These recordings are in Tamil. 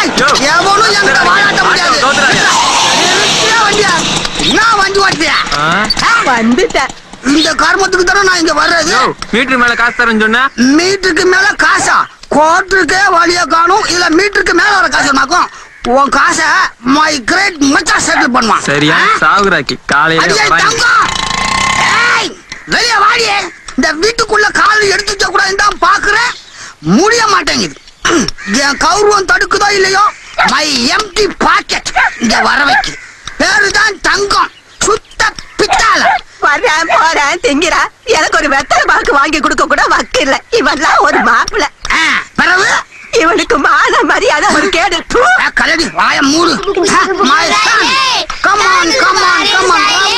ஏய், எவனும் என்கிட்ட வாழாட்ட முடியாது நிறுத்தியா வண்டியா என்ன வண்டி ஓட்டியா வந்துட்டேன் இந்த கர்மத்துக்கு தானே நான் இங்க வர்றது மீட்டர் மேல காசு தரேன்னு சொன்னா மீட்டருக்கு மேல காசா கோட்டுக்கே வழிய காணும் இல்ல மீட்டருக்கு மேல வர காசு நாக்கும் உன் காசை மை கிரேட் மச்சா செட்டில் பண்ணுவான் சரியா சாகுராக்கி காலையில அடியே வரேன். தங்கம் ஏய் வெளிய வாடியே இந்த வீட்டுக்குள்ள கால் எடுத்து வைக்க கூடாதுன்னு தான் பாக்குறேன் முடிய மாட்டேங்குது என் கௌரவம் தடுக்குதோ இல்லையோ மை எம்டி பாக்கெட் இங்க வர வைக்குது பேரு தான் தங்கம் சுத்த பித்தால வர்றேன் போறேன் திங்கிறா எனக்கு ஒரு வெத்தலை பாக்கு வாங்கி கொடுக்க கூட வக்கு இல்ல இவன்லாம் ஒரு மாப்பிள ஆ, பிறகு இவனுக்கு மான மரியாதை ஒரு கேடு தூ. ஆ, கலடி வாய மூடு my son come on come on come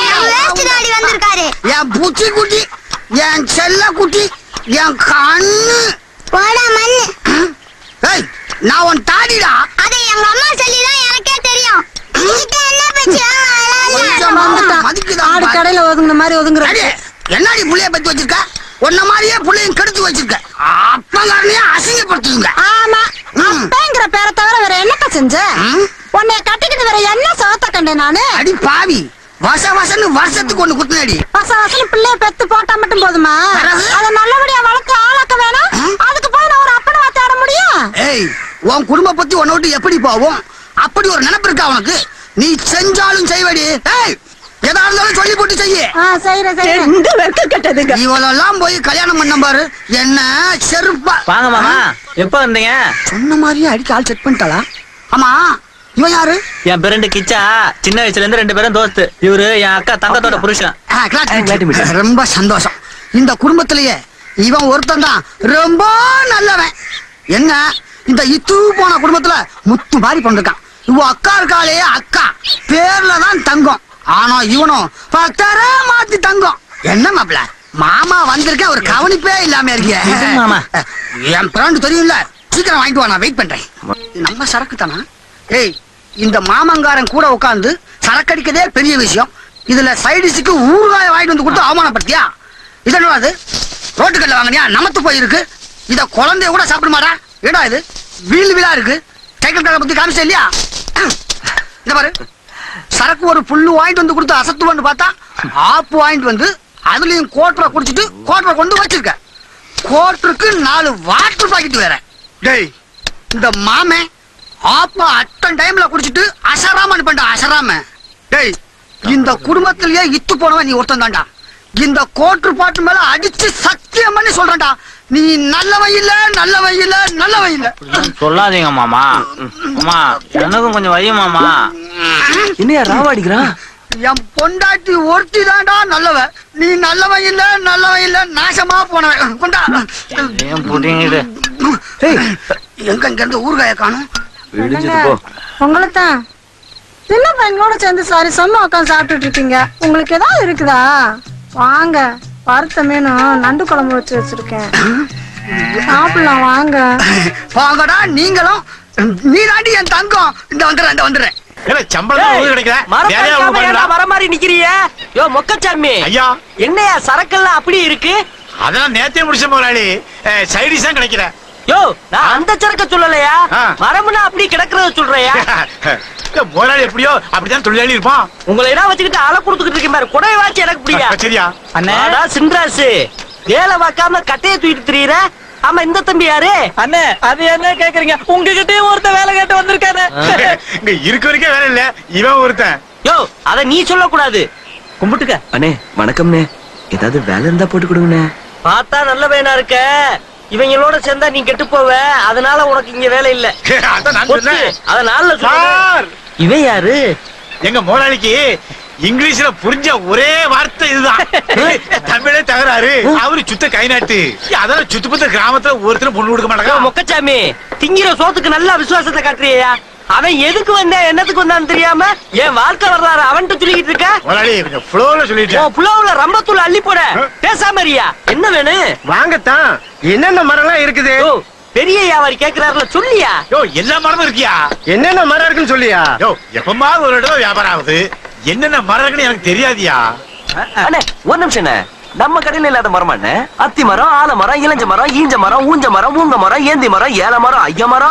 on வந்திருக்காரு என் பூச்சி குட்டி என் செல்ல குட்டி என் கண்ணு போடா மண்ணு ஏய் நான் உன் தாடிடா அது எங்க அம்மா சொல்லிதான் எனக்கே தெரியும் உன்கிட்ட என்ன பேச்சு கொஞ்சம் மதிக்குதா ஆடு பாரு. கடையில ஒதுங்குன மாதிரி ஒதுங்குற அடி, என்னடி புள்ளைய பத்தி வச்சிருக்க உன்ன மாதிரியே புள்ளையும் கெடுத்து வச்சிருக்க அப்பங்காரனையும் அசிங்கப்படுத்துங்க ஆமா ம். அப்பங்கிற பேரை தவிர வேற என்னக்கா செஞ்ச ம்? உன்னை கட்டிக்கிட்டு வேற என்ன சோத்த கண்டேன் நானு அடி பாவி வச வசன்னு வருஷத்துக்கு ஒண்ணு குத்துனடி பச வசன பிள்ளைய பெத்து போட்டா மட்டும் போதுமா பிறகு? அத நல்லபடியா வளர்த்து ஆளாக்க வேணாம் ம். அதுக்கு போய் நான் ஒரு அப்பனவா தேட முடியும் ஏய் உன் குடும்ப பத்தி உன்னை விட்டு எப்படி போவோம் அப்படி ஒரு நினைப்பு இருக்கா உனக்கு நீ செஞ்சாலும் செய்வடி ஏய் எதா இருந்தாலும் சொல்லி போட்டு செய்ய ஆ செய்யறேன் செய்யறேன் எந்த வெக்க கட்டதுங்க இவளெல்லாம் போய் கல்யாணம் பண்ண பாரு என்ன செருப்பா வாங்க மாமா எப்ப வந்தீங்க சொன்ன மாதிரியே அடிக்க ஆள் செக் பண்ணிட்டாளா ஆமா இவன் யாரு என் பிரெண்டு கிச்சா சின்ன வயசுல இருந்து ரெண்டு பேரும் தோஸ்து இவரு என் அக்கா தங்கத்தோட புருஷன் ஆ, glad to meet glad to meet you. you. ரொம்ப சந்தோஷம் இந்த குடும்பத்திலேயே இவன் ஒருத்தன் தான் ரொம்ப நல்லவன் என்ன இந்த இத்து போன குடும்பத்துல முத்து மாதிரி பண்ணிருக்கான் இவ அக்கா இருக்காளே அக்கா பேர்ல தான் தங்கம் ஆனா இவனும் பத்தர மாத்தி தங்கம் என்ன மாப்பிள மாமா வந்திருக்க ஒரு கவனிப்பே இல்லாம இருக்கிய இது மாமா. என் பிராண்டு தெரியும்ல சீக்கிரம் வாங்கிட்டு வா நான் வெயிட் பண்றேன் இது நம்ம சரக்கு தானா ஏய் இந்த மாமங்காரன் கூட உட்கார்ந்து சரக்கு அடிக்கிறதே பெரிய விஷயம் இதுல சைடிஸுக்கு ஊறுகாய வாங்கிட்டு வந்து கொடுத்து அவமானப்படுத்தியா இது என்னடா இது ரோட்டுக்கல்ல வாங்கினியா நமத்து போயிருக்கு இத குழந்தைய கூட சாப்பிட மாட்டா ஏடா இது வீல் வீலா இருக்கு சைக்கிள் கடை பத்தி காமிச்சா இல்லையா இந்த பாரு சரக்கு ஒரு புல்லு வாங்கிட்டு வந்து கொடுத்து அசத்துவன்னு பார்த்தா ஆப்பு வாங்கிட்டு வந்து அதுலயும் கோட்டரை குடிச்சிட்டு கோட்டரை கொண்டு வச்சிருக்க கோட்டருக்கு நாலு வாட்டர் பாக்கெட் வேற டேய் இந்த மாமே ஆப்பா அட்டன் டைம்ல குடிச்சிட்டு அசராம அனுப்பண்டா அசராம டேய் இந்த குடும்பத்திலேயே இத்து போனவன் நீ ஒருத்தன் தான்டா இந்த கோட்டு பாட்டு மேல அடிச்சு சத்தியம் பண்ணி சொல்றேன்டா நீ நல்லவன் இல்ல நல்லவன் இல்ல நல்லவன் இல்ல சொல்லாதீங்க மாமா மாமா எனக்கும் கொஞ்சம் வையும் மாமா என்னையா ராவ அடிக்கிறான் என் பொண்டாட்டி ஒருத்தி தான்டா நல்லவன் நீ நல்லவன் இல்ல நல்லவன் இல்ல நாசமா போனவன் கொண்டா ஏன் புடிங்கிட்டு ஏய் எங்க இங்க இருந்து ஊறுகாய காணும் இடிஞ்சது போ உங்களை தான் சின்ன பையனோட சேர்ந்து சாரி சொன்ன உட்காந்து சாப்பிட்டுட்டு இருக்கீங்க உங்களுக்கு ஏதாவது இருக்குதா வாங்க வறுத்த மீனும் நண்டு குழம்பு வச்சு வச்சிருக்கேன் சாப்பிடலாம் வாங்க வாங்கடா நீங்களும் நீ தாண்டி என் தங்கம் இந்த வந்துடுறேன் இந்த வந்துடுறேன் ஏல சம்பளம் ஒழுங்கு கிடைக்கல வேலையா ஒழுங்கு பண்ணுடா. மரம் மாதிரி நிக்கிறிய யோ மொக்கச்சாமி ஐயா என்னையா சரக்கெல்லாம் அப்படி இருக்கு அதெல்லாம் நேத்தே முடிச்ச முதலாளி சைடிஸ் தான் கிடைக்கிற யோ நான் அந்த சரக்க சொல்லலையா ஆ. மரம்னா அப்படி கிடக்குறத சொல்றியா முதலாளி எப்படியோ அப்படிதான் தொழிலாளி இருப்பான் உங்களை எல்லாம் வச்சுக்கிட்டு அலை கொடுத்துக்கிட்டு இருக்கேன் பாரு குடைய வாச்சு எனக்கு பிடியா சரியா அண்ணே. அண்ணா சின்ராசு வேலை பார்க்காம கட்டையை தூக்கிட்டு திரியுற ஆமா இந்த தம்பி யாரு அண்ணே அது என்ன கேக்குறீங்க உங்ககிட்டயும் ஒருத்த வேலை கேட்டு வந்திருக்கானே இங்க இருக்க வரைக்கும் வேலை இல்ல இவன் ஒருத்தன் யோ அத நீ சொல்லக்கூடாது கும்பிட்டுக்க அண்ணே வணக்கம்ண்ணே ஏதாவது வேலை இருந்தா போட்டு கொடுங்கண்ணே பார்த்தா நல்ல பையனா இருக்க இவங்களோட சேர்ந்தா நீ கெட்டு போவ அதனால உனக்கு இங்க வேலை இல்ல அதான் நான் ஒத்து. சொன்னேன் அதனால சார் இவன் யாரு எங்க முதலாளிக்கு இங்கிலீஷ்ல புரிஞ்ச ஒரே வார்த்தை இதுதான் தமிழே தகராறு அவரு சுத்த கை நாட்டு அதான் சுத்துப்பத்த கிராமத்துல ஒருத்தரும் பொண்ணு கொடுக்க யோ, மாட்டாங்க மொக்கச்சாமி திங்கிற சோத்துக்கு நல்ல விசுவாசத்தை காட்டுறியா அவன் எதுக்கு வந்தா என்னத்துக்கு வந்தான்னு தெரியாம என் வாழ்க்கை வர்றாரு அவன்கிட்ட சொல்லிக்கிட்டு இருக்க முதலாளி கொஞ்சம் ஃப்ளோல சொல்லிட்டேன் உன் புலாவுல ரம்பத்தூள் அள்ளி போட பேசாம இருயா என்ன வேணும் வாங்கத்தான் என்னென்ன மரம்லாம் இருக்குது யோ பெரிய வியாபாரி கேக்குறாருல சொல்லியா யோ எல்லா மரமும் இருக்கியா என்னென்ன மரம் இருக்குன்னு சொல்லியா யோ எப்பமாவது ஒரு இடம் வியாபாரம் ஆகுது என்னென்ன மரம் இருக்குன்னு எனக்கு தெரியாதியா அண்ணே ஒரு நிமிஷம் அண்ணே. நம்ம கடையில இல்லாத மரம் அத்தி மரம் ஆல மரம் இளஞ்ச மரம் ஈஞ்ச மரம் ஊஞ்ச மரம் ஊங்க மரம் ஏந்தி மரம் ஏல மரம் ஐய மரம்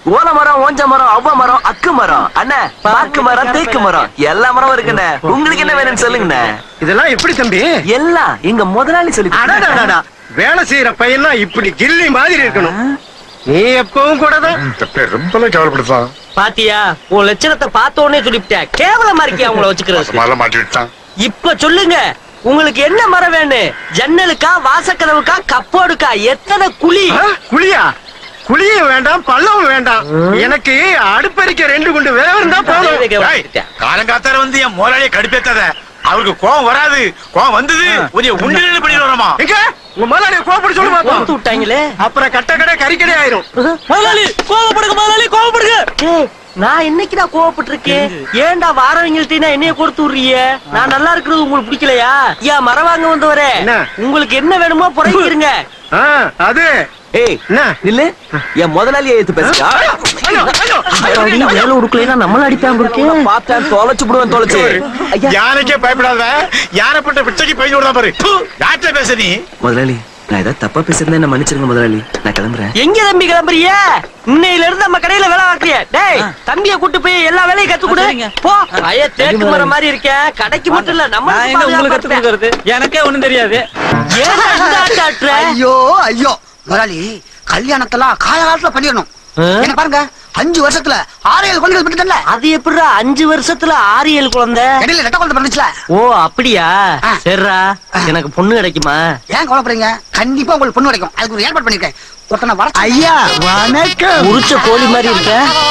ஓல மரம் ஓஞ்ச மரம் அவ்வ மரம் அக்கு மரம் அண்ணே பாக்கு மரம் தேக்கு மரம் எல்லா மரம் இருக்குண்ணே உங்களுக்கு என்ன வேணும்னு சொல்லுங்கண்ணே இதெல்லாம் எப்படி தம்பி எல்லாம் எங்க முதலாளி சொல்லி அடடடடா. வேலை செய்யற பையனா இப்படி கில்லி மாதிரி இருக்கணும் நீ எப்பவும் கூட தான் ரொம்பலாம் கவலைப்படுத்தான் பாத்தியா உன் லட்சணத்தை பார்த்த உடனே சொல்லிவிட்டேன் கேவலமா இருக்கியா உங்களை வச்சுக்கிறது மாலை மாட்டி விட்டான் இப்ப சொல்லுங்க உங்களுக்கு என்ன மரம் வேணும் ஜன்னலுக்கா வாசக்கதவுக்கா கப்போடுக்கா எத்தனை குழி ஆ, குழியா குழியும் வேண்டாம் பள்ளவும் வேண்டாம் எனக்கு அடுப்பறிக்க ரெண்டு குண்டு வேவரம் தான் போதும் காலங்காத்தார வந்து என் முதலாளியை கடுப்பேத்தாத அவருக்கு கோவம் வராது கோவம் வந்தது உதய உண்டு பண்ணிடுறோமா எங்க உங்க முதலாளிய கோபப்பட சொல்லு கொடுத்து பாப்போம் விட்டாங்களே அப்புறம் கட்ட கடை கறிக்கடை ஆயிரும் முதலாளி கோவப்படுங்க முதலாளி கோவப்படுங்க நான் என்னைக்குடா கோவப்பட்டிருக்கேன் ஏன்டா வாரவங்கள்ட்ட என்னைய கொடுத்து விடுறீங்க நான் நல்லா இருக்கிறது உங்களுக்கு பிடிக்கலையா ஏன் மரம் வாங்க வந்தவரே என்ன? உங்களுக்கு என்ன வேணுமோ புறங்கிருங்க ஆ, அது ஏய் என்ன நில்லு என் முதலாளியை ஏத்து பேசுறா ஐயோ, ஐயோ. வேலை உடுக்கலைன்னா நம்மள அடிப்பாங்க இருக்கேன் பார்த்தேன் தொலைச்சு விடுவேன் தொலைச்சு ஐயா யானைக்கே பயப்படாத யானை பட்ட பிச்சைக்கு பயந்து விடலாம் பாரு யார்கிட்ட பேச நீ முதலாளி நான் ஏதாவது தப்பா பேசுறதா என்ன மன்னிச்சிருங்க முதலாளி நான் கிளம்புறேன் எங்க தம்பி கிளம்புறிய இன்னையில இருந்து நம்ம கடையில வேலை பார்க்கறிய டேய் தம்பிய கூட்டு போய் எல்லா வேலையும் கத்து கொடு போ ஐய தேக்கு மரம் மாதிரி இருக்க கடைக்கு மட்டும் இல்ல நம்ம நான் எங்க உங்களுக்கு கத்து கொடுக்கறது எனக்கே ஒண்ணும் தெரியாது ஏன்டா இந்த ஆட்ட ஆட்டுற? ஐயோ ஐயோ முதலாளி கல்யாணத்தெல்லாம் காலகாலத்துல பண்ணிடணும் என்ன பாருங்க அஞ்சு வருஷத்துல ஆறு ஏழு குழந்தைகள் பண்ணிட்டல அது எப்படிடா அஞ்சு வருஷத்துல ஆறு ஏழு குழந்தை இடையில ரெட்ட குழந்தை பண்ணுச்சுல ஓ அப்படியா ஆ. சரிடா எனக்கு பொண்ணு கிடைக்குமா ஏன் கவலைப்படுறீங்க கண்டிப்பா உங்களுக்கு பொண்ணு கிடைக்கும் அதுக்கு ஒரு ஏற்பாடு பண்ணிருக்கேன் ஒருத்தனை வர ஐயா வணக்கம் உரிச்ச கோழி மாதிரி இருக்க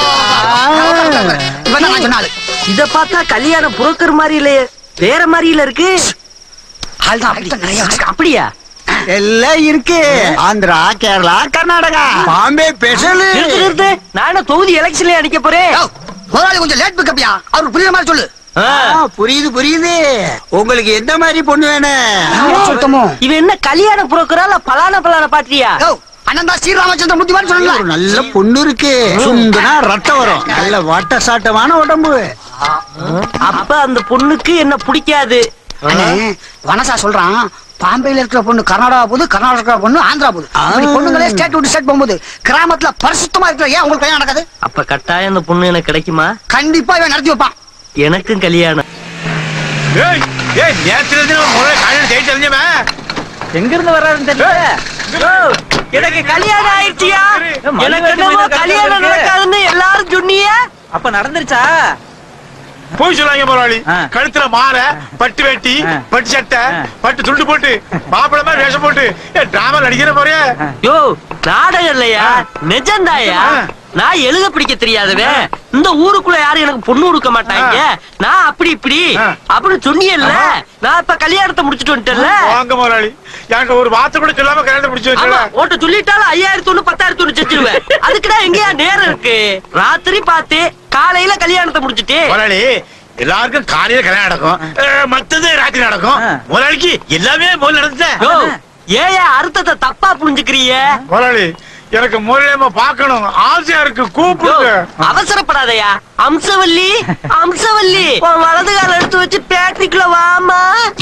இவன் தான் நான் சொன்னாலு இத பார்த்தா கல்யாண புரோக்கர் மாதிரி இல்லையே வேற மாதிரி இல்ல இருக்கு ஆள் தான் அப்படி நிறைய வச்சிருக்கான். அப்படியா எல்லாம் இருக்கு ஆந்திரா கேரளா கர்நாடகா பாம்பே ஸ்பெஷல் நிறுத்து நிறுத்து நானும் தொகுதி எலெக்ஷன்ல அடிக்க போறேன் யோ, முதலாளி கொஞ்சம் லேட் பிக்கப்யா அவருக்கு புரியுற மாதிரி சொல்லு ஆ. புரியுது புரியுது உங்களுக்கு எந்த மாதிரி பொண்ணு வேணும் சுத்தமோ இவன் என்ன கல்யாண புரோக்கரா இல்ல பலான பலான பாத்திரியா யோ அண்ணன் தான் ஸ்ரீராமச்சந்திர மூர்த்தி மாதிரி ஒரு சொல்லல நல்ல பொண்ணு இருக்கு சுந்தனா ரத்தம் வரும் நல்ல வட்ட சாட்டமான உடம்பு அப்ப அந்த பொண்ணுக்கு என்ன பிடிக்காது அண்ணே வனசா சொல்றான் பாம்பேல இருக்கிற பொண்ணு கர்நாடகா போகுது கர்நாடகா இருக்கிற பொண்ணு ஆந்திரா போகுது இப்படி பொண்ணுங்களே ஸ்டேட் விட்டு ஸ்டேட் போகும்போது கிராமத்துல பரிசுத்தமா இருக்கிற ஏன் உங்களுக்கு கல்யாணம் நடக்காது அப்ப கட்டாயம் அந்த பொண்ணு எனக்கு கிடைக்குமா கண்டிப்பா இவன் நடத்தி வைப்பான் எனக்கும் கல்யாணம் ஏய் ஏய் நேத்துல இருந்து நம்ம முதல்ல காலையில ஜெயிச்சு தெரிஞ்சவன் எங்க இருந்து வர்றாருன்னு தெரியல எனக்கு கல்யாணம் ஆயிடுச்சியா மல்லி எனக்கு வெட்டி என்னமோ போய் கல்யாணம் இருக்கு. நடக்காதுன்னு எல்லாரும் சொன்னீங்க அப்ப நடந்துருச்சா போய் சொல்லாங்க முதலாளி ஆ. கழுத்துல மாலை பட்டு வேட்டி ஆ. பட்டு சட்டை ஆ. பட்டு துண்டு போட்டு மாப்பிள மாதிரி வேஷம் போட்டு டிராமா நடிக்கிற மாதிரியே யோ நாடகம் இல்லையா ஆ. நிஜம்தாயா ஆ. நான் எழுத பிடிக்க தெரியாதவன் இந்த ஊருக்குள்ள யாரும் எனக்கு பொண்ணு கொடுக்க மாட்டாங்க நான் அப்படி இப்படி ஆ. அப்படின்னு சொன்னியல்ல நான் இப்ப கல்யாணத்தை முடிச்சிட்டு வந்துட்டேன்ல வாங்க முதலாளி எனக்கு ஒரு வார்த்தை கூட சொல்லாம கல்யாணம் முடிச்சு ஆமா வச்சல ஓட்ட சொல்லிட்டாலும் ஐயாயிரத்தி ஒண்ணு பத்தாயிரத்தி ஒண்ணு செஞ்சிருவேன் அதுக்குடா எங்கேயா நேரம் இருக்கு ராத்திரி பார்த்து காலையில கல்யாணத்தை முடிச்சிட்டு முதலாளி எல்லாருக்கும் காலையில கல்யாணம் நடக்கும் அஹ், மத்தது ராத்திரி நடக்கும் ஆ. முதலாளிக்கு எல்லாமே முதல்ல நடந்துட்டேன் யோ ஏயா அர்த்தத்தை தப்பா புரிஞ்சுக்கிறீங்க முதலாளி எனக்கு முறையமா பார்க்கணும் ஆசையா இருக்கு யோ, கூப்பிடுங்க அவசரப்படாதயா அம்சவல்லி அம்சவல்லி உன் வலது கால எடுத்து வச்சு பேட்டரிக்குள்ள வாமா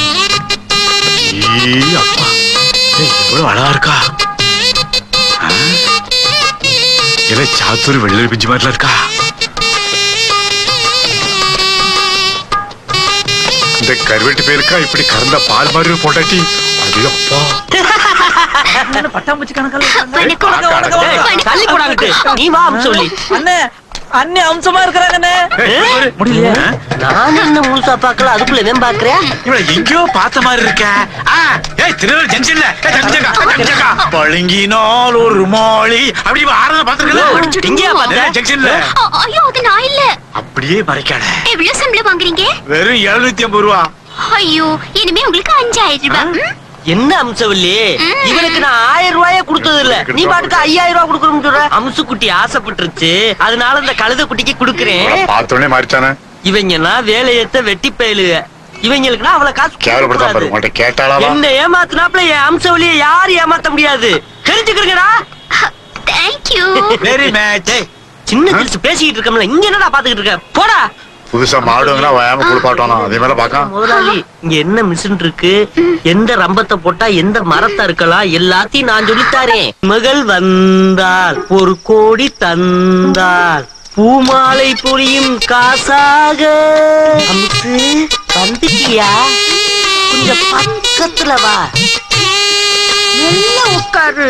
ஏய், அப்பா. ஏய், எவ்வளவு அழகா இருக்கா ஆ? இல்ல சாத்தூர் வெள்ளரி பிஞ்சு மாதிரிலாம் இருக்கா இந்த கருவேட்டு பேருக்கா இப்படி கறந்த பால் மாதிரி போட்டாட்டி அது அப்பா பட்டாம்பூச்சி கணக்கால வணக்கம். டேய், தள்ளி போடாங்கட்டு நீ வா அம்சவல்லி அண்ணே அண்ணே அம்சமா இருக்கிறாங்கண்ணே ஏய், முடியல நான் என்ன முழுசா பாக்கல அதுக்குள்ள இவன் பாக்குறேன் இவள எங்கேயோ பார்த்த மாதிரி இருக்க ஆ, ஏய் திருநெல்வேலி ஜங்ஷன்ல ஏய், ஜங்ஷன்க்கா, ஜங்ஷன்க்கா. பழுங்கினால் ஒரு மாளி அப்படி ஆரம்ப பாத்துருக்கல எங்கேயா பார்த்த? ஜங்ஷன்ல அ- ஐயோ அது நான் இல்ல அப்படியே மறைக்காத எவ்வளவு சம்பளம் வாங்குறீங்க வெறும் எழுநூத்தி ஐம்பது ரூபா ஐயோ இனிமே உங்களுக்கு அஞ்சாயிரம் ரூபாய் ம்? என்ன அம்சவல்லி இவனுக்கு நான் ஆயிரம் ரூபாய கொடுத்தது இல்ல நீ பாட்டுக்கு ஐயாயிரம் ரூபாய் கொடுக்கணும்னு சொல்ற அம்சுக்குட்டி ஆசைப்பட்டுருச்சு அதனால இந்த கழுத குட்டிக்கு கொடுக்குறேன் பார்த்தோன்னே மாறிட்டானே இவங்கன்னா வேலையத்த வெட்டி பயலுக இவங்களுக்குனா அவளை காசு கேவலப்படுத்தான் பாரு கொடுக்கக்கூடாது. உங்கள்ட்ட கேட்டாளாவா என்ன ஏமாத்துனாப்ல என் அம்சவல்லிய யாரும் ஏமாத்த முடியாது தெரிஞ்சுக்கிறீங்கடா Thank you வெரி மேட்ச் சின்ன கிழிச்சு பேசிக்கிட்டு இருக்கோம்ல இங்க என்னடா பாத்துக்கிட்டு இருக்க போடா புதுசா மாடுங்களா வயாம குளிப்பாட்டணும் அதே மாதிரி பாக்க முதலாளி இங்க என்ன மிஷின் இருக்கு எந்த ரம்பத்தை போட்டா எந்த மரத்தை இருக்கலாம் எல்லாத்தையும் நான் சொல்லித்தாரேன் மகள் வந்தால் ஒரு கோடி தந்தால் பூமாலை பொழியும் காசாக அம்சு வந்துட்டியா கொஞ்சம் பக்கத்துல வா எல்லாம் உட்காரு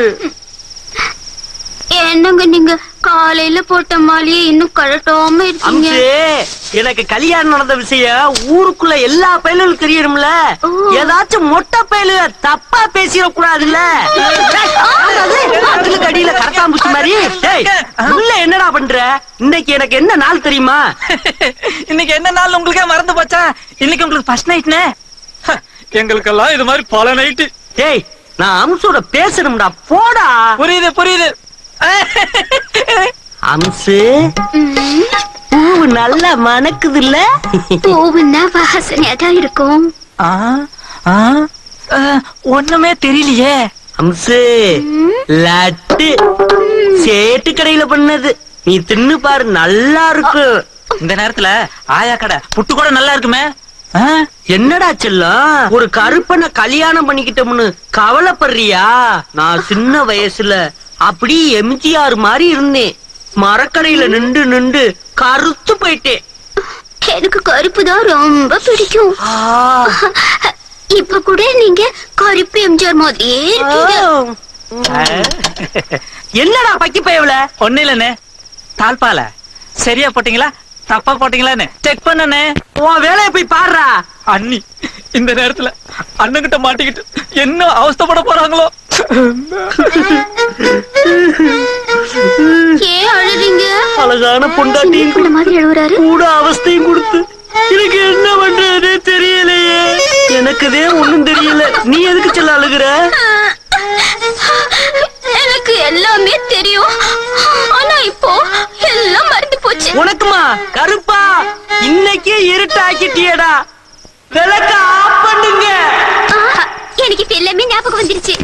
என்னங்க நீங்க காலையில போட்ட மாலையே இன்னும் கழட்டாம இருக்கீங்க அம்சு எனக்கு கல்யாணம் நடந்த விஷயம் ஊருக்குள்ள எல்லா பயலும் தெரியணும்ல ஏதாச்சும் மொட்டை பயலு தப்பா பேசிட கூடாதுல்ல அதுக்கு அடியில கரத்தாம்பூச்சி மாதிரி டேய், உள்ள என்னடா பண்ற இன்னைக்கு எனக்கு என்ன நாள் தெரியுமா இன்னைக்கு என்ன நாள் உங்களுக்கே மறந்து போச்சா இன்னைக்கு உங்களுக்கு ஃபர்ஸ்ட் நைட்னே எங்களுக்கெல்லாம் இது மாதிரி பல நைட்டு டேய் நான் அம்சோட பேசணும்டா போடா புரியுது புரியுது அம்சு பூ நல்லா மணக்குது இல்ல பூவுன்னா வாசனையா தான் இருக்கும் ஆ, ஆ, ஆ, ஒண்ணுமே தெரியலையே அம்சு லட்டு சேட்டு கடையில பண்ணது நீ தின்னு பாரு நல்லா இருக்கு இந்த நேரத்துல ஆயா கடை புட்டு கூட நல்லா இருக்குமே ஆ, என்னடா செல்லம் ஒரு கருப்பனை கல்யாணம் பண்ணிக்கிட்டோம்னு கவலைப்படுறியா நான் சின்ன வயசுல அப்படி எம்ஜிஆர் மாதிரி இருந்தேன் மரக்கடையில நின்று நின்று கருத்து போயிட்டேன் எனக்கு கருப்பு தான் ரொம்ப பிடிக்கும் இப்ப கூட நீங்க கருப்பு எம்ஜிஆர் மாதிரியே இருக்கீங்க என்னடா பக்கி பயவுல ஒண்ணு இல்லண்ணே தாழ்பால சரியா போட்டீங்களா தப்பா போட்டீங்களான்னு செக் பண்ணனே உன் வேலையை போய் பாடுறா அண்ணி இந்த நேரத்துல அண்ணன்கிட்ட மாட்டிக்கிட்டு என்ன அவஸ்தைப்பட போறாங்களோ ஏன் அழுறீங்க அழகான பொண்டாட்டியும் சின்ன பிள்ளை மாதிரி அழுவுறாரு கூட அவஸ்தையும் கொடுத்து எனக்கு என்ன பண்றதே தெரியலையே எனக்குதே ஒண்ணும் தெரியல நீ எதுக்கு செல்ல அழுகுற எனக்கு எல்லாமே தெரியும் ஆனா இப்போ எல்லாம் மறந்து போச்சு உனக்குமா கருப்பா இன்னைக்கே இருட்டாக்கிட்டியடா விளக்க ஆஃப் பண்ணுங்க ஆஹா, எனக்கு இப்ப எல்லாமே ஞாபகம் வந்துருச்சு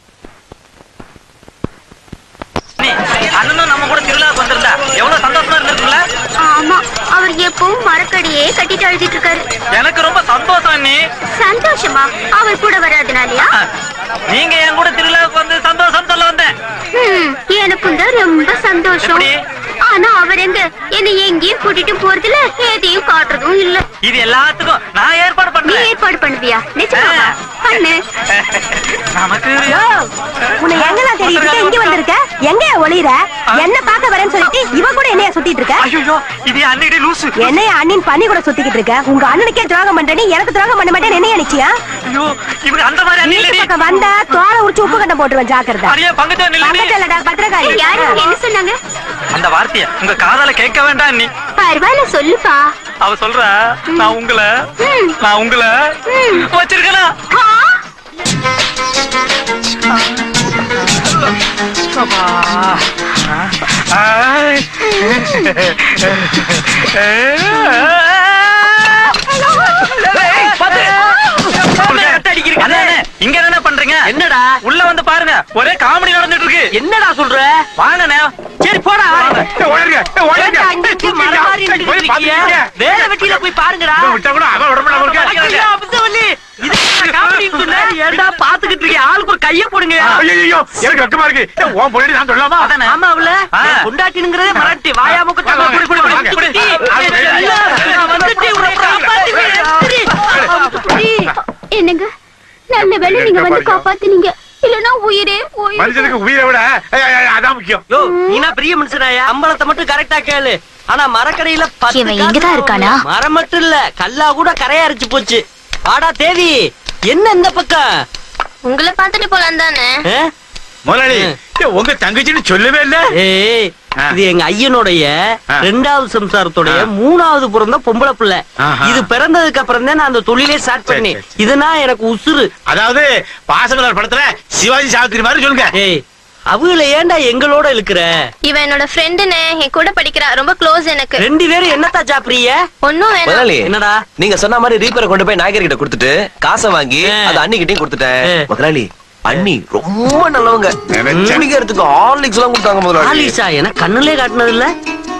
அண்ணனும் நம்ம கூட திருவிழாவுக்கு வந்திருந்தா எவ்வளவு சந்தோஷமா இருந்திருக்குல்ல ஆமா அவர் எப்பவும் மரக்கடியே கட்டிட்டு அழுதிட்டு இருக்காரு எனக்கு ரொம்ப சந்தோஷம் அண்ணி சந்தோஷமா அவர் கூட வராதுனாலயா நீங்க என் கூட திருவிழாவுக்கு வந்து சந்தோஷம் சொல்ல வந்தேன் ஹம், எனக்கும் தான் ரொம்ப சந்தோஷம் எப்படி? ஆனா அவர் எங்க என்னை எங்கேயும் கூட்டிட்டு போறதுல எதையும் காட்டுறதும் இல்ல இது எல்லாத்துக்கும் நான் ஏற்பாடு நீ பண்றேன் ஏற்பாடு பண்ணுவியா நிஜமாவா பண்ணு நமக்கு உன்னை எங்கெல்லாம் தேடிட்டு இங்க வந்திருக்க எங்க ஒளியிற என்ன பார்க்க வரேன்னு சொல்லிட்டு இவ கூட என்னைய சுத்திட்டு இருக்க ஐயோ இது அன்னைக்கு லூசு என்னைய அண்ணின் பண்ணி கூட சுத்திக்கிட்டு இருக்க உங்க அண்ணனுக்கே துரோகம் பண்றேன்னு எனக்கு துரோகம் பண்ண மாட்டேன்னு என்ன நினைச்சியா ஐயோ இவங்க அந்த மாதிரி அண்ணி வீட்டு இல்லடி பக்கம் வந்தா தோலை உரிச்சு உப்பு கட்டம் போட்டுருவேன் ஜாக்கிரதை அடியே பங்கஜம் இல்லடி பக்கத்துலடா பத்திரகாளி யாரு என்ன சொன்னாங்க அந்த வார்த்தைய உங்க காதால கேட்க வேண்டாம் நீ பரவாயில்ல சொல்லுப்பா அவ சொல்ற நான் உங்களை ம். நான் உங்களை வச்சிருக்கேனா ஆ, ஆய். ஏய், பாத்து. அண்ணே, அண்ணே, இங்க என்ன பண்றீங்க என்னடா உள்ள வந்து பாருங்க ஒரே காமெடி நடந்துட்டு இருக்கு என்னடா சொல்ற வாங்கண்ணே சரி போடா ஓடுங்க ஓடுங்க ஏன்டா அங்கங்க மலை மாதிரி நின்னுட்டு இருக்கீங்க? வேற வெட்டியில போய் பாருங்கடா விட்டா கூட அவன் உடம்புல இருக்க ஐயா, அப்துல்லி, இது என்ன காமெடின்னு சொன்ன? ஏன்டா பாத்துக்கிட்டு இருக்கீங்க? ஆளுக்கு ஒரு கைய போடுங்க ஐயோ எனக்கு வெக்கமா இருக்கு ஏய், உன் பொண்ணு நான் சொல்லலாமா அதானே. ஆமா அவள ஆ. கொண்டாட்டினுங்கிறதே மராட்டி வாயா முக்க வா, வா, குடி, குடி, குடி, குடி. குடி. நான் வந்துட்டு உன்னை காப்பாத்துவேன். சரி. அப்படி. என்னங்க நல்ல வேளை நீங்க வந்து காப்பாத்துனீங்க இல்லனா உயிரே உயிர் மனுஷனுக்கு உயிரை விட ஏய், ஏய், ஏய், அதான் முக்கியம் யோ, நீனா பெரிய மனுஷனாயா அம்பலத்தை மட்டும் கரெக்டா கேளு ஆனா மரக்கரையில பத்து இவன் காசு இங்கதான் இருக்கானா? மரம் மட்டும் இல்ல கல்லா கூட கரையா அரிச்சு போச்சு வாடா தேவி என்ன இந்த பக்கம் உங்களை பார்த்துட்டு போலாம் தானே ஆ? முதலாளி ஏய், உங்க தங்கச்சின்னு சொல்லவே இல்ல ஏய் ஆ. இது எங்க ஐயனுடைய ஆ. ரெண்டாவது சம்சாரத்துடைய ஆ. மூணாவது பிறந்த பொம்பளை பிள்ளை ஆஹா. இது பிறந்ததுக்கு அப்புறம் தான் நான் அந்த தொழிலே ஸ்டார்ட் சரி, பண்ணேன் சரி. இதுனா எனக்கு உசுரு அதாவது பாசமலர் படத்துல சிவாஜி சாவித்திரி மாதிரி சொல்லுங்க ஏய் அவங்கள ஏன்டா எங்களோட இருக்கிற இவன் என்னோட ஃப்ரெண்டுனே என் கூட படிக்கிறா ரொம்ப க்ளோஸ் எனக்கு ரெண்டு பேரும் என்னத்தா சாப்பிடுறீங்க ஒன்னும் வேணாம் முதலாளி என்னடா நீங்க சொன்ன மாதிரி ரீப்பரை கொண்டு போய் நாயகர் கிட்ட கொடுத்துட்டு காசை வாங்கி ஆ. அது அண்ணி கிட்டயும் கொடுத்துட்டேன் ஆ. முதலாளி அண்ணி ரொம்ப நல்லவங்க நினைச்சேன். குடிக்கிறதுக்கு ஹார்லிக்ஸ் எல்லாம் கொடுத்தாங்க முதலாளி ஆலிஷா எனக்கு கண்ணுலே காட்டினது இல்ல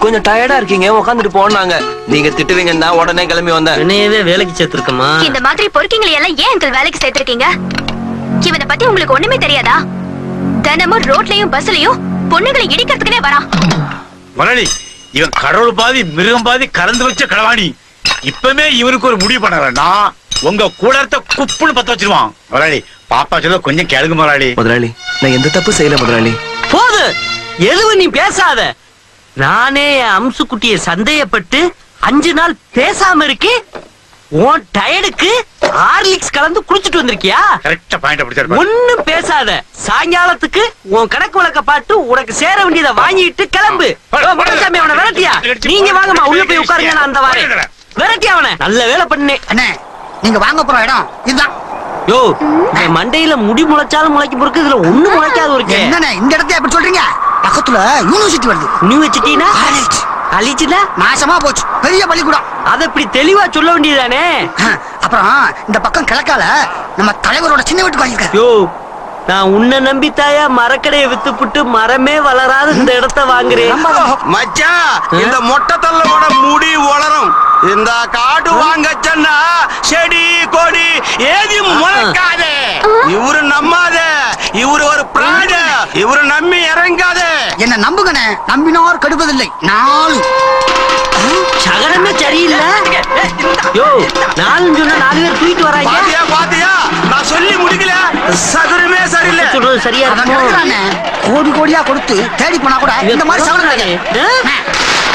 கொஞ்சம் டயர்டா இருக்கீங்க உட்காந்துட்டு போனாங்க நீங்க திட்டுவீங்கன்னா உடனே கிளம்பி வந்தேன் என்னையவே வேலைக்கு சேர்த்திருக்கமா இந்த மாதிரி பொறுக்கிங்களை எல்லாம் ஏன் அங்கிள் வேலைக்கு சேர்த்திருக்கீங்க இவனை பத்தி உங்களுக்கு ஒண்ணுமே தெரியாதா தினமும் ரோட்லயும் பஸ்லயும் பொண்ணுங்களை இடிக்கிறதுக்குனே வரான் முதலாளி இவன் கடவுள் பாதி மிருகம் பாதி கலந்து வச்ச களவாணி இப்பவே இவனுக்கு ஒரு முடிவு பண்ண வேண்டாம் உங்க கூடத்த குப்புன்னு பத்த வச்சிருவான் முதலாளி பாப்பா சொல்ல கொஞ்சம் கேளுங்க முதலாளி முதலாளி நான் எந்த தப்பு செய்யல முதலாளி போது எதுவும் நீ பேசாத நானே என் அம்சுக்குட்டிய சந்தேகப்பட்டு அஞ்சு நாள் பேசாம இருக்கேன் உன் டயர்டுக்கு ஹார்லிக்ஸ் கலந்து குடிச்சிட்டு வந்திருக்கியா கரெக்டா பாயிண்ட் பிடிச்சாரு ஒண்ணும் பேசாத சாயங்காலத்துக்கு உன் கணக்கு வழக்க பாட்டு உனக்கு சேர வேண்டியதை வாங்கிட்டு கிளம்பு ஓ, முனுசாமி அவனை விரட்டியா நீங்க வாங்கம்மா உள்ள போய் உட்காருங்க நான் அந்த வாரேன் விரட்டி அவனை நல்ல வேலை பண்ணேன் அண்ணே நீங்க வாங்க போற இடம் இதுதான் யோ இந்த மண்டையில முடி முளைச்சாலும் முளைக்க பொறுக்கு இதுல ஒண்ணும் முளைக்காத ஒரு என்னண்ணே இந்த இடத்த எப்படி சொல்றீங்க பக்கத்துல யூனிவர்சிட்டி வருது நீ வச்சுட்டீனா College. அழிச்சுல நாசமா போச்சு பெரிய பள்ளிக்கூடம் அத இப்படி தெளிவா சொல்ல வேண்டியதானே அஹ், அப்புறம் இந்த பக்கம் கிழக்கால நம்ம தலைவரோட சின்ன வீட்டுக்கு வாங்கியிருக்காரு யோ நான் உன்னை நம்பித்தாயா மரக்கடையை வித்துப்புட்டு மரமே வளராத இந்த இடத்த வாங்குறேன் மச்சான் இந்த மொட்டை தள்ளோட முடி வளரும் இந்த காடு வாங்க சொன்னா செடி கொடி ஏதி முளைக்காதே இவரு நம்பாதே இவரு ஒரு பிராண இவரு நம்பி இறங்காதே என்ன நம்புங்கண்ணே நம்பினார் கெடுப்பதில்லை நாலு சகனமே சரியில்லை யோ நாலு சொன்னா நாலு பேர் தூக்கிட்டு வராங்க பாத்தியா பாத்தியா நான் சொல்லி முடிக்கல சதுரமே சரியில்லை சொல்றது சரியா அவன் இருக்குமோ கிடக்குறானே கோடி கோடியா கொடுத்து தேடி போனா கூட இந்த மாதிரி சவரம் சொல்றானே. கிடையாது ஆ?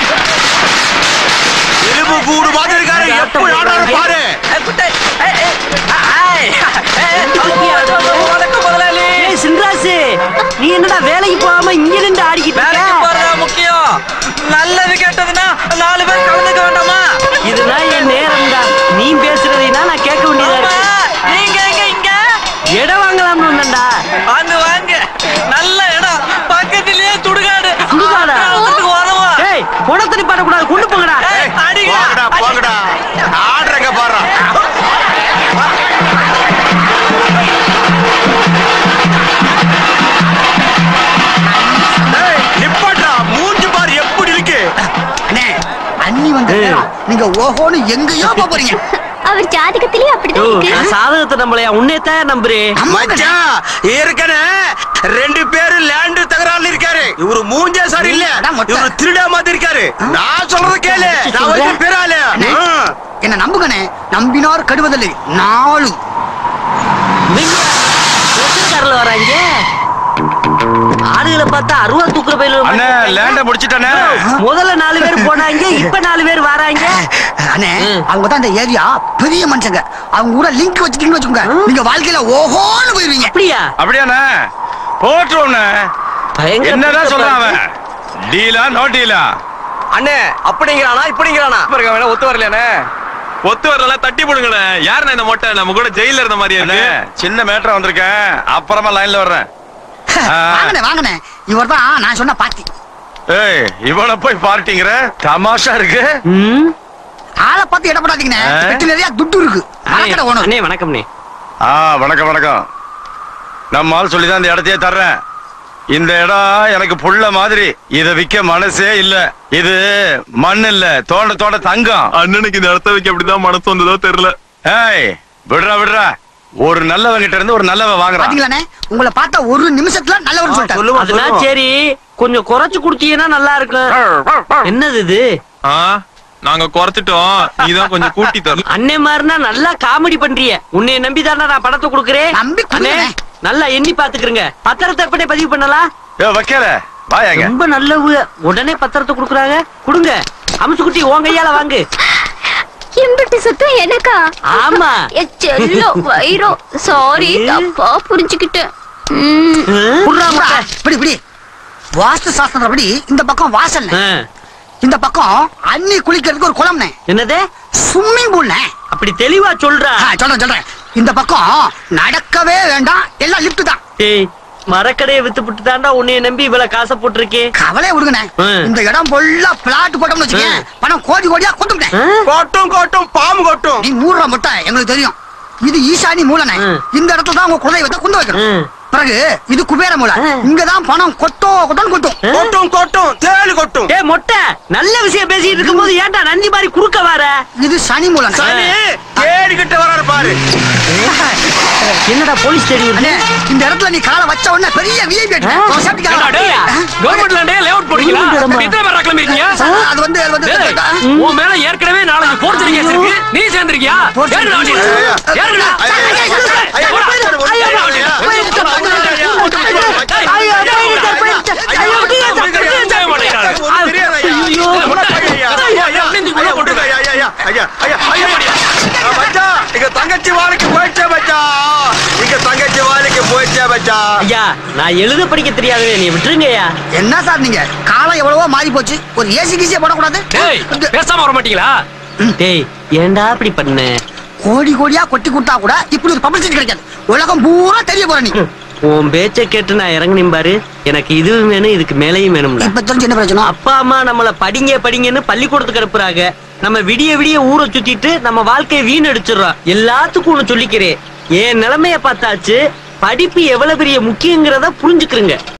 எலும்பு கூடு மாதிரி இருக்காரு எப்படி ஆடாரு பாரு வணக்கம் முதலாளி ஏய் சின்ராசு நீ என்னடா வேலைக்கு போகாம இங்க நின்று ஆடிக்கிட்டு வேலைக்கு இருக்க? போறதா முக்கியம் நல்லது கேட்டதுன்னா நாலு பேர் கலந்துக்க வேண்டாமா இதுதான் என் நேரம் தான் நீ பேசுறதைனா நான் கேட்க வேண்டியதா ஆமா, இருக்கு நீங்க எங்க இங்க இடம் வாங்கலாம்னு வந்தேன்டா வாங்க வாங்க நல்ல இடம் பக்கத்திலேயே சுடுகாடு சுடுகாடா? ஆத்திரத்துக்கு உதவும். ஏய் குணத்தடி பாடக்கூடாது கொண்டு போங்கடா ஏய், அடிங்க. போங்கடா போங்கடா ஆடுறங்க பாரு ஏய், நிப்பாட்றா மூஞ்சி பாரு எப்படி இருக்கு அண்ணே அண்ணி வந்த நேரம் நீங்க ஓஹோன்னு எங்கேயோ போப் போறீங்க அவர் ஜாதகத்திலேயே யோ, அப்படிதான் இருக்கு நான் சாதகத்தை நம்பலையா உன்னைத்தான் நம்புறேன் மச்சான் ஏற்கனவே ரெண்டு பேரு லேண்ட் தகராறுல இருக்காரு இவரு மூஞ்சே சரி இல்ல அதான் மொட்டை. இவரு திருடா மாதிரி இருக்காரு நான் சொல்றது கேளு நான் வந்து பேராளு அண்ணே, என்ன நம்புங்கண்ணே நம்பினார் கெடுவதில்லை நாலு கார்ல வராங்க ஆளுகளை பார்த்தா அருவா தூக்குற பயில அண்ணே லேண்ட முடிச்சிட்டானே முதல்ல நாலு பேர் போனாங்க இப்ப நாலு பேர் வராங்க அண்ணே ம். அவங்க தான் இந்த ஏரியா பெரிய மனுஷங்க அவங்க கூட லிங்க் வச்சுட்டீங்கன்னு வச்சுக்கோங்க நீங்க வாழ்க்கையில ஓஹோன்னு போயிருவீங்க அப்படியா அப்படியாண்ணே போட்டுருவோண்ணே பயங்கர என்னதான் சொல்றான் அவன் டீலா நோ டீலா அண்ணே அப்படிங்கிறானா இப்படிங்கிறானா பாருங்க வேணா ஒத்து வரலையானே ஒத்து வரல தட்டி போடுங்களே யாருண்ணே இந்த மொட்டை நம்ம கூட ஜெயில இருந்த மாதிரியே அண்ணே இருக்கு சின்ன மேட்டர் வந்திருக்கேன் அப்புறமா லைன்ல வர்றேன் ஆ. வாங்கண்ணே வாங்கண்ணே இவர் தான் நான் சொன்ன பாத்தி ஏய் இவனை போய் பார்ட்டிங்கிற தமாஷா இருக்கு ம். ஆளை பார்த்து இடப்படாதீங்கண்ணே ஆ? வெட்டி நிறைய துட்டு இருக்கு மரக்கடை ஓனர் அண்ணே வணக்கம்ண்ணே ஆ வணக்கம் வணக்கம் நம்ம ஆள் சொல்லிதான் இந்த இடத்தையே தர்றேன் இந்த இடம் எனக்கு புள்ள மாதிரி இத விக்க மனசே இல்ல இது மண் இல்ல தோண்ட தோண்ட தங்கம் அண்ணனுக்கு இந்த இடத்த வைக்க அப்படிதான் மனசு வந்ததோ தெரியல ஏய் விடுறா விடுறா ஒரு நல்லவங்கிட்ட இருந்து ஒரு நல்லவன் வாங்குறான் பாத்தீங்களாண்ணே உங்களை பார்த்தா ஒரு நிமிஷத்துல நல்லவர்னு சொல்லிட்டாரு சொல்லுவோம் அதெல்லாம் சொல்லுவோம் சரி கொஞ்சம் குறைச்சு குடுத்தீங்கன்னா நல்லா இருக்கும் என்னது இது ஆ நாங்க குறைச்சிட்டோம் நீதான் கொஞ்சம் கூட்டி தரணும் அண்ணே மாதிரினா நல்லா காமெடி பண்றிய உன்னைய நம்பி தானே நான் படத்தை கொடுக்குறேன் நம்பி அண்ணே கொடுங்க. நல்லா எண்ணி பாத்துக்கிறங்க பத்திரத்தை எப்பனே பதிவு பண்ணலாம் ஏ வைக்கல வாயாங்க ரொம்ப நல்லவு உடனே பத்திரத்தை குடுக்குறாங்க கொடுங்க அம்சு குட்டி உன் கையால வாங்கு எம்பிட்டு சுத்தம் எனக்கா ஆமா எ செல்லோ வைரோ சாரி தப்பா புரிஞ்சுக்கிட்டேன் ம். புர்ரா புறா, முட்டை. இப்படி இப்படி வாஸ்து சாஸ்திரப்படி இந்த பக்கம் வாசல் ஆ, இந்த பக்கம் அண்ணி குளிக்கிறதுக்கு ஒரு குளம்னே என்னது ஸ்விம்மிங் பூல்னே அப்படி தெளிவா சொல்றா சொல்றேன் சொல்றேன் இந்த பக்கம் நடக்கவே வேண்டாம் எல்லாம் லிப்ட் தான் ஏய் மரக்கடையை வித்து புட்டு தாண்டா உன்னைய நம்பி இவ்வளவு காசை போட்டிருக்கேன் கவலையே விடுங்கண்ணே ஆ. இந்த இடம் ஃபுல்லா பிளாட் போட்டோம்னு வச்சுக்கேன் பணம் கோடி கோடியா கொட்டுட்டேன் கொட்டும் கொட்டும் பாம்பு கொட்டும் நீ மூடுற முட்டை எங்களுக்கு தெரியும் இது ஈசானி மூலனே ம். இந்த இடத்துல தான் உங்க குலதெய்வத்தை குந்த வைக்கணும் பிறகு இது குபேர மூலை இங்கதான் பணம் கொட்டோ கொட்டோன்னு கொட்டும் கொட்டும் கொட்டும் தேளு கொட்டும் ஏ மொட்டை நல்ல விஷயம் பேசிட்டு இருக்கும்போது ஏன்டா நந்தி மாதிரி குறுக்க வர இது சனி மூலை சனி தேடிக்கிட்டு வராரு பாரு என்னடா போலீஸ் தேடி அண்ணே இந்த இடத்துல நீ காலை வச்ச உடனே பெரிய விஐபி கவர்மெண்ட் லேண்டே லேஅவுட் போடுறீங்களா எத்தனை பேர் கிளம்பி இருக்கீங்க அது வந்து அது வந்து டேய், உன் மேல ஏற்கனவே நாலஞ்சு போர்ச்சரி கேஸ் இருக்கு நீ சேர்ந்திருக்கியா ஏறுடா வண்டியில. ஏறுடா. தங்கச்சி வாழ்க்கை போயிடுச்சே பச்சா இங்க தங்கச்சி வாழ்க்கை போயிடுச்சே பச்சா ஐயா நான் எழுத படிக்க தெரியாதவே நீ விட்டுருங்கய்யா என்ன சார் நீங்க காலம் எவ்வளவோ மாறி போச்சு ஒரு ஏசி கீசியே போடக்கூடாது டேய் பேசாம வர மாட்டீங்களா டேய் ஏன்டா இப்படி பண்ண கோடி கோடியா கொட்டி கொடுத்தா கூட இப்படி ஒரு பப்ளிசிட்டி கிடைக்காது உலகம் பூரா தெரிய போற நீ உன் பேச்ச கேட்டு நான் இறங்கினேன் பாரு எனக்கு இதுவும் வேணும் இதுக்கு மேலையும் வேணும்ல இப்ப தெரிஞ்சு என்ன பிரச்சனை அப்பா அம்மா நம்மள படிங்க படிங்கன்னு பள்ளிக்கூடத்துக்கு அனுப்புறாங்க நம்ம விடிய விடிய ஊரை சுத்திட்டு நம்ம வாழ்க்கையை வீணடிச்சிடுறோம் எல்லாத்துக்கும் ஒண்ணு சொல்லிக்கிறேன் என் நிலைமைய பார்த்தாச்சு படிப்பு எவ்வளவு பெரிய முக்கியங்கிறத புரிஞ்சுக்கிறேங்க